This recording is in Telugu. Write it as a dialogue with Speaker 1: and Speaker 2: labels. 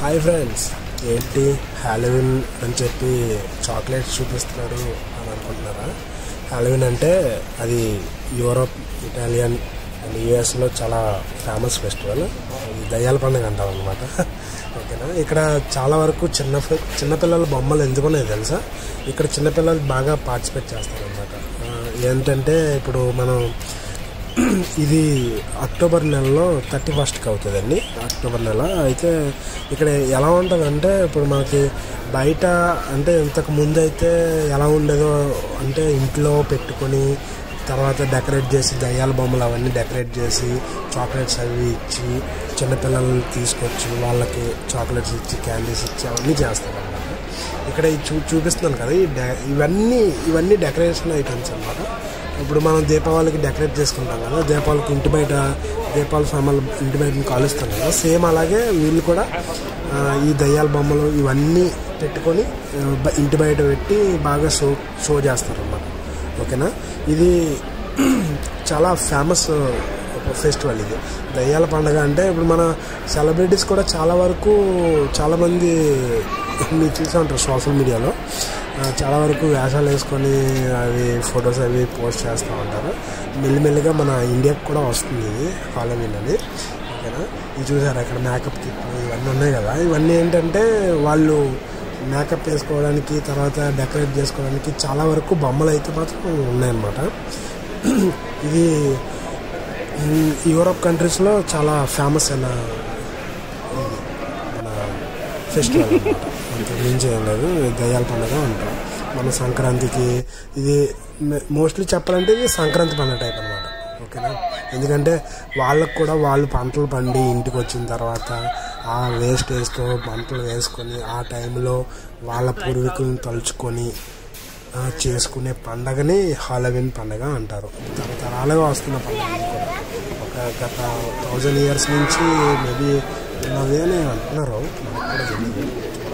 Speaker 1: హాయ్ ఫ్రెండ్స్ ఏంటి హాలోవిన్ అని చెప్పి చాక్లెట్స్ చూపిస్తున్నారు అని అనుకుంటున్నారా హాలోవిన్ అంటే అది యూరోప్ ఇటాలియన్ అండ్ యూఎస్లో చాలా ఫేమస్ ఫెస్టివల్ ఇది దయ్యాల పండుగ అంటాం అనమాట ఓకేనా ఇక్కడ చాలా వరకు చిన్న ఫి- చిన్నపిల్లల బొమ్మలు ఎందుకున్నాయి తెలుసా ఇక్కడ చిన్నపిల్లలు బాగా పార్టిసిపేట్ చేస్తారనమాట ఏంటంటే ఇప్పుడు మనం ఇది అక్టోబర్ నెలలో థర్టీ ఫస్ట్కి అవుతుందండి అక్టోబర్ నెల అయితే ఇక్కడ ఎలా ఉంటుందంటే ఇప్పుడు మనకి బయట అంటే ఇంతకు ముందు అయితే ఎలా ఉండేదో అంటే ఇంట్లో పెట్టుకొని తర్వాత డెకరేట్ చేసి దయ్యాల బొమ్మలు అవన్నీ డెకరేట్ చేసి చాక్లెట్స్ అవి ఇచ్చి చిన్నపిల్లల్ని తీసుకొచ్చి వాళ్ళకి చాక్లెట్స్ ఇచ్చి క్యాండీస్ ఇచ్చి అవన్నీ చేస్తారు అనమాట ఇక్కడ ఈ చూ చూపిస్తున్నాను కదా ఈ డె- ఇవన్నీ ఇవన్నీ డెకరేషన్ ఐటమ్స్ అన్నమాట ఇప్పుడు మనం దీపావళికి డెకరేట్ చేసుకుంటాం కదా దీపావళికి ఇంటి బయట దీపావళి సామాన్లు ఇంటి బయట కాలుస్తాం కదా సేమ్ అలాగే వీళ్ళు కూడా ఆ, ఈ దయ్యాల బొమ్మలు ఇవన్నీ పెట్టుకొని ఆ, బ- ఇంటి బయట పెట్టి బాగా షో షో చేస్తారు అన్నమాట ఓకేనా ఇది చాలా ఫేమస్ ఫెస్టివల్ ఇది దయ్యాల పండుగ అంటే ఇప్పుడు మన సెలబ్రిటీస్ కూడా చాలా వరకు చాలామంది మీరు చూసే ఉంటారు సోషల్ మీడియాలో ఆ, చాలా వరకు వేషాలు వేసుకొని అవి ఫొటోస్ అవి పోస్ట్ చేస్తూ ఉంటారు మెల్లిమెల్లిగా మన ఇండియాకి కూడా వస్తుంది ఇది హాలోవిన్ అని ఓకేనా ఇది చూసారా ఇక్కడ మేకప్ కిట్లు ఇవన్నీ ఉన్నాయి కదా ఇవన్నీ ఏంటంటే వాళ్ళు మేకప్ వేసుకోవడానికి తర్వాత డెకరేట్ చేసుకోవడానికి చాలా వరకు బొమ్మలు అయితే మాత్రం ఉన్నాయన్నమాట ఇది ఉమ్, యూరోప్ కంట్రీస్లో చాలా ఫేమస్ అయిన ఇది మన ఫెస్టివల్ అనమాట అంత మించి ఏం లేదు దయ్యాల పండుగ అంటాం మన సంక్రాంతికి ఇది మోస్ట్లీ చెప్పాలంటే ఇది సంక్రాంతి పండుగ టైప్ అనమాట ఓకేనా ఎందుకంటే వాళ్ళకు కూడా వాళ్ళు పంటలు పండి ఇంటికి వచ్చిన తర్వాత ఆ వేస్టేజ్తో పంటలు వేసుకొని ఆ టైంలో వాళ్ళ పూర్వీకులను తలుచుకొని ఆ, చేసుకునే పండగని హాలోవిన్ పండగ అంటారు తరతరాలుగా వస్తున్న పండుగ ఇది కూడా ఒక గత థౌజండ్ ఇయర్స్ నుంచి మేబీ ఉన్నది అని అంటున్నారు మనకు కూడా తెలియదు